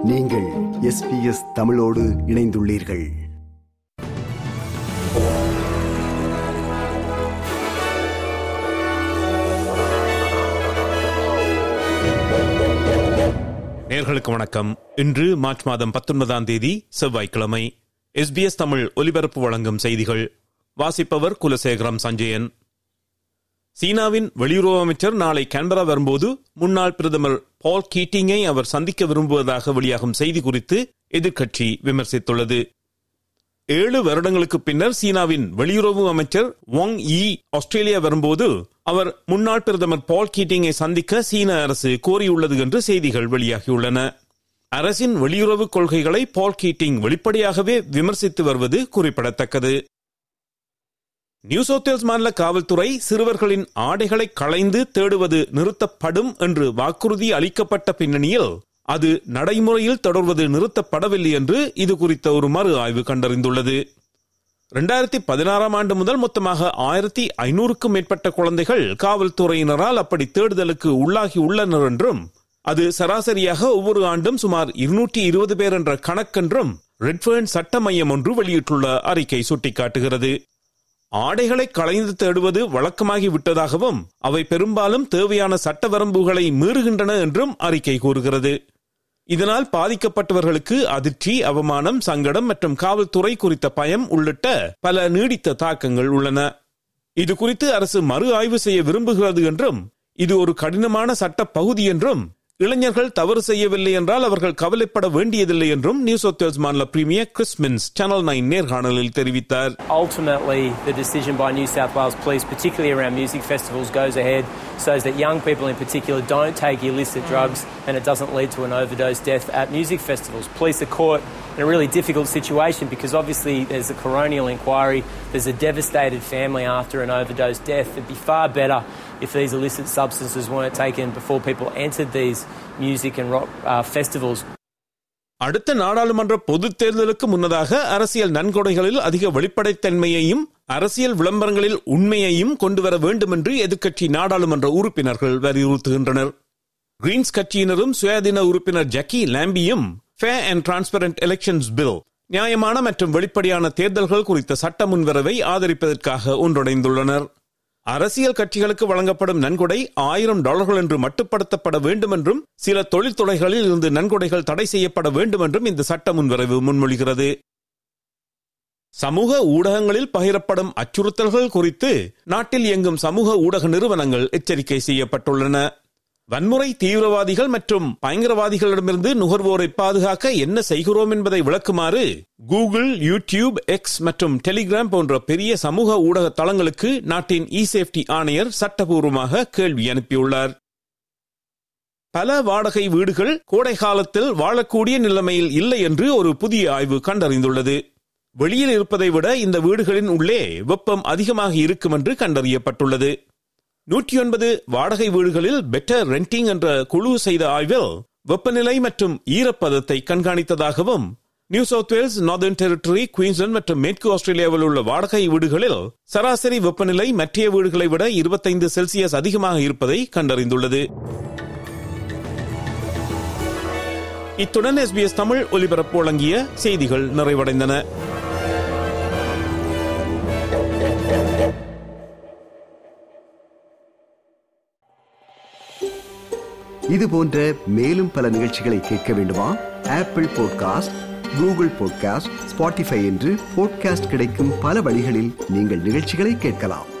நீங்கள் எஸ்பிஎஸ் தமிழோடு இணைந்துள்ளீர்கள் நேர்களுக்கு வணக்கம் இன்று மார்ச் மாதம் பத்தொன்பதாம் தேதி செவ்வாய்க்கிழமை எஸ்பிஎஸ் தமிழ் ஒலிபரப்பு வழங்கும் செய்திகள் வாசிப்பவர் குலசேகரம் சஞ்சயன் சீனாவின் வெளியுறவு அமைச்சர் நாளை கேன்பரா வரும்போது முன்னாள் பிரதமர் பால் கீட்டிங்கை அவர் சந்திக்க விரும்புவதாக வெளியாகும் செய்தி குறித்து எதிர்க்கட்சி விமர்சித்துள்ளது ஏழு வருடங்களுக்கு பின்னர் சீனாவின் வெளியுறவு அமைச்சர் வாங் யி ஆஸ்திரேலியா வரும்போது அவர் முன்னாள் பிரதமர் பால் கீட்டிங்கை சந்திக்க சீன அரசு கோரியுள்ளது என்று செய்திகள் வெளியாகியுள்ளன அரசின் வெளியுறவு கொள்கைகளை பால் கீட்டிங் வெளிப்படையாகவே விமர்சித்து வருவது குறிப்பிடத்தக்கது நியூ சவுத் மாநில காவல்துறை சிறுவர்களின் ஆடைகளை களைந்து தேடுவது நிறுத்தப்படும் என்று வாக்குறுதி அளிக்கப்பட்ட பின்னணியில் அது நடைமுறையில் தொடர்வது நிறுத்தப்படவில்லை என்று இது குறித்த ஒரு மறு ஆய்வு கண்டறிந்துள்ளது இரண்டாயிரத்தி பதினாறாம் ஆண்டு முதல் மொத்தமாக ஆயிரத்தி ஐநூறுக்கும் மேற்பட்ட குழந்தைகள் காவல்துறையினரால் அப்படி தேடுதலுக்கு உள்ளாகி உள்ளனர் என்றும் அது சராசரியாக ஒவ்வொரு ஆண்டும் சுமார் இருநூற்றி இருபது பேர் என்ற கணக்கென்றும் ரெட்பர்ன் சட்ட மையம் ஒன்று வெளியிட்டுள்ள அறிக்கை சுட்டிக்காட்டுகிறது ஆடைகளை களைந்து தேடுவது வழக்கமாகி விட்டதாகவும் அவை பெரும்பாலும் தேவையான சட்ட வரம்புகளை மீறுகின்றன என்றும் அறிக்கை கூறுகிறது இதனால் பாதிக்கப்பட்டவர்களுக்கு அதிர்ச்சி அவமானம் சங்கடம் மற்றும் காவல்துறை குறித்த பயம் உள்ளிட்ட பல நீடித்த தாக்கங்கள் உள்ளன இது குறித்து அரசு மறு ஆய்வு செய்ய விரும்புகிறது என்றும் இது ஒரு கடினமான சட்ட பகுதி என்றும் இளைஞர்கள் தவறு செய்யவில்லை என்றால் அவர்கள் கவலைப்பட வேண்டியதில்லை என்றும் நியூ சவுத் வேல்ஸ் மாநில பிரீமியர் கிறிஸ்மின்ஸ் சேனல் நைன் நேர்காணலில் தெரிவித்தார் Ultimately, the decision by New South Wales Police, particularly around music festivals, goes ahead so that young people in particular don't take illicit drugs and it doesn't lead to an overdose death at music festivals. Police are caught in a really difficult situation because obviously there's a coronial inquiry, there's a devastated family after an overdose death. It'd be far better if these illicit substances weren't taken before people entered these music and rock uh, festivals. அடுத்த நாடாளுமன்ற பொதுத் தேர்தலுக்கு முன்னதாக அரசியல் நன்கொடைகளில் அதிக வெளிப்படைத்தன்மையையும் அரசியல் விளம்பரங்களில் உண்மையையும் கொண்டுவர வேண்டும் என்று எதிர்க்கட்சி நாடாளுமன்ற உறுப்பினர்கள் வலியுறுத்துகின்றனர் கிரீன்ஸ் கட்சியினரும் சுயாதீன உறுப்பினர் ஜக்கி லாம்பியும் fair and transparent elections bill நியாயமான மற்றும் வெளிப்படையான தேர்தல்கள் குறித்த சட்ட முன்வரவை ஆதரிப்பதற்காக ஒன்றிணைந்துள்ளனர் அரசியல் கட்சிகளுக்கு வழங்கப்படும் நன்கொடை ஆயிரம் டாலர்கள் என்று மட்டுப்படுத்தப்பட வேண்டும் என்றும் சில தொழில்துறைகளில் இருந்து நன்கொடைகள் தடை செய்யப்பட வேண்டும் என்றும் இந்த சட்ட முன்வரைவு முன்மொழிகிறது சமூக ஊடகங்களில் பகிரப்படும் அச்சுறுத்தல்கள் குறித்து நாட்டில் இயங்கும் சமூக ஊடக நிறுவனங்கள் எச்சரிக்கை செய்யப்பட்டுள்ளன வன்முறை தீவிரவாதிகள் மற்றும் பயங்கரவாதிகளிடமிருந்து நுகர்வோரை பாதுகாக்க என்ன செய்கிறோம் என்பதை விளக்குமாறு கூகுள் யூடியூப் எக்ஸ் மற்றும் டெலிகிராம் போன்ற பெரிய சமூக ஊடக தளங்களுக்கு நாட்டின் இ சேஃப்டி ஆணையர் சட்டபூர்வமாக கேள்வி அனுப்பியுள்ளார் பல வாடகை வீடுகள் கோடை காலத்தில் வாழக்கூடிய நிலைமையில் இல்லை என்று ஒரு புதிய ஆய்வு கண்டறிந்துள்ளது வெளியில் இருப்பதை விட இந்த வீடுகளின் உள்ளே வெப்பம் அதிகமாக இருக்கும் என்று கண்டறியப்பட்டுள்ளது நூற்றி ஒன்பது வாடகை வீடுகளில் பெட்டர் ரெண்டிங் என்ற குழு செய்த ஆய்வில் வெப்பநிலை மற்றும் ஈரப்பதத்தை கண்காணித்ததாகவும் New South Wales Northern Territory Queensland மற்றும் மேற்கு ஆஸ்திரேலியாவில் உள்ள வாடகை வீடுகளில் சராசரி வெப்பநிலை மற்ற வீடுகளை விட இருபத்தைந்து செல்சியஸ் அதிகமாக இருப்பதை கண்டறிந்துள்ளது இத்துடன் எஸ்பிஎஸ் தமிழ் ஒலிபரப்பு வழங்கிய செய்திகள் நிறைவடைந்தன இது போன்ற மேலும் பல நிகழ்ச்சிகளை கேட்க வேண்டுமா Apple podcast Google podcast Spotify என்று பாட்காஸ்ட் கிடைக்கும் பல வழிகளில் நீங்கள் நிகழ்ச்சிகளை கேட்கலாம்